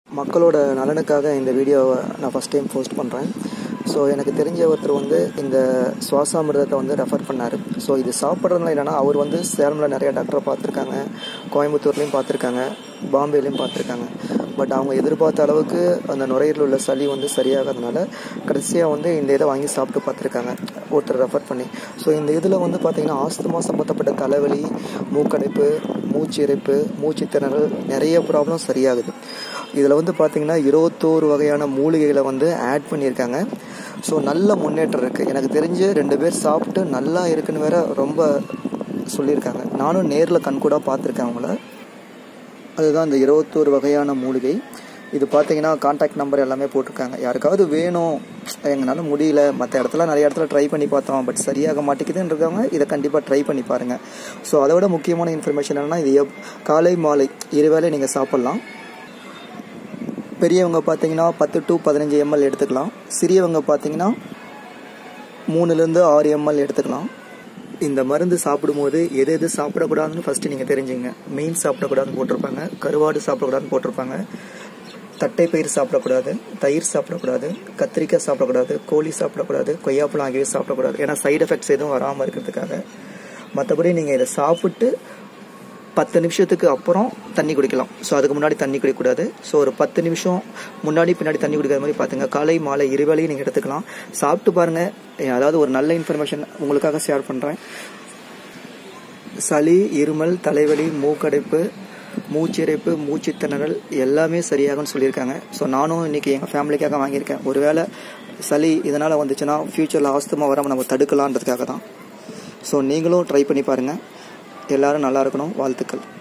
மக்களோட நலனுக்காக இந்த வீடியோவை நான் ஃபஸ்ட் டைம் போஸ்ட் பண்ணுறேன் ஸோ எனக்கு தெரிஞ்ச ஒருத்தர் வந்து இந்த சுவாசாமிர்தத்தை வந்து ரெஃபர் பண்ணார் ஸோ இது சாப்பிட்றதுனால என்னென்னா அவர் வந்து சேலமில் நிறைய டாக்டரை பார்த்துருக்காங்க கோயம்புத்தூர்லேயும் பார்த்துருக்காங்க பாம்பேலையும் பார்த்துருக்காங்க பட் அவங்க எதிர்பார்த்த அளவுக்கு அந்த நுரையீரலில் உள்ள சளி வந்து சரியாகாதனால கடைசியாக வந்து இந்த இதை வாங்கி சாப்பிட்டு பார்த்துருக்காங்க ஒருத்தர் ரெஃபர் பண்ணி ஸோ இந்த இதில் வந்து பார்த்திங்கன்னா ஆஸ்துமா சம்மந்தப்பட்ட தலைவலி மூக்கடைப்பு மூச்சு இறைப்பு மூச்சு திணறல் நிறைய ப்ராப்ளம் சரியாகுது இதில் வந்து பார்த்திங்கன்னா இருபத்தோரு வகையான மூலிகைகளை வந்து ஆட் பண்ணியிருக்காங்க ஸோ நல்ல முன்னேற்றம் இருக்குது எனக்கு தெரிஞ்சு ரெண்டு பேர் சாப்பிட்டு நல்லா இருக்குன்னு வேற ரொம்ப சொல்லியிருக்காங்க நானும் நேரில் கண்கூடாக பார்த்துருக்கேன் அவங்கள அதுதான் இந்த இருபத்தோரு வகையான மூலிகை இது பார்த்தீங்கன்னா காண்டாக்ட் நம்பர் எல்லாமே போட்டிருக்காங்க யாருக்காவது வேணும் எங்களால் முடியல மற்ற இடத்துல நிறைய இடத்துல ட்ரை பண்ணி பார்த்தோம் பட் சரியாக மாட்டேங்குதுன்றவங்க இதை கண்டிப்பாக ட்ரை பண்ணி பாருங்கள் ஸோ அதை விட முக்கியமான இன்ஃபர்மேஷன் என்னென்னா இது எப் காலை மாலை இருவேளை நீங்கள் சாப்பிட்லாம் பெரியவங்க பார்த்தீங்கன்னா பத்து டு பதினஞ்சு எம்எல் எடுத்துக்கலாம் சிறியவங்க பார்த்தீங்கன்னா மூணுலேருந்து ஆறு எம்எல் எடுத்துக்கலாம் இந்த மருந்து சாப்பிடும்போது எது எது சாப்பிடக்கூடாதுன்னு ஃபஸ்ட்டு நீங்கள் தெரிஞ்சுங்க மீன் சாப்பிடக்கூடாதுன்னு போட்டிருப்பாங்க கருவாடு சாப்பிடக்கூடாதுன்னு போட்டிருப்பாங்க தட்டைப்பயிர் சாப்பிடக்கூடாது தயிர் சாப்பிடக்கூடாது கத்திரிக்காய் சாப்பிடக்கூடாது கோழி சாப்பிடக்கூடாது கொய்யாப்பழம் ஆகியவை சாப்பிடக்கூடாது ஏன்னா சைடு எஃபெக்ட்ஸ் எதுவும் வராமல் இருக்கிறதுக்காக மற்றபடி நீங்கள் இதை சாப்பிட்டு பத்து நிமிஷத்துக்கு அப்புறம் தண்ணி குடிக்கலாம் ஸோ அதுக்கு முன்னாடி தண்ணி குடிக்கக்கூடாது ஸோ ஒரு பத்து நிமிஷம் முன்னாடி பின்னாடி தண்ணி குடிக்கிற மாதிரி பார்த்துங்க காலை மாலை இருவேளையும் நீங்கள் எடுத்துக்கலாம் சாப்பிட்டு பாருங்கள் அதாவது ஒரு நல்ல இன்ஃபர்மேஷன் உங்களுக்காக ஷேர் பண்ணுறேன் சளி இருமல் தலைவலி மூக்கடைப்பு மூச்சிறைப்பு மூச்சு திணறல் எல்லாமே சரியாகும்னு சொல்லியிருக்காங்க ஸோ நானும் இன்னைக்கு எங்கள் ஃபேமிலிக்காக வாங்கியிருக்கேன் ஒருவேளை சளி இதனால் வந்துச்சுன்னா ஃப்யூச்சரில் ஆஸ்துமா வராமல் நம்ம தடுக்கலான்றதுக்காக தான் ஸோ நீங்களும் ட்ரை பண்ணி பாருங்கள் எல்லாரும் நல்லா இருக்கணும் வாழ்த்துக்கள்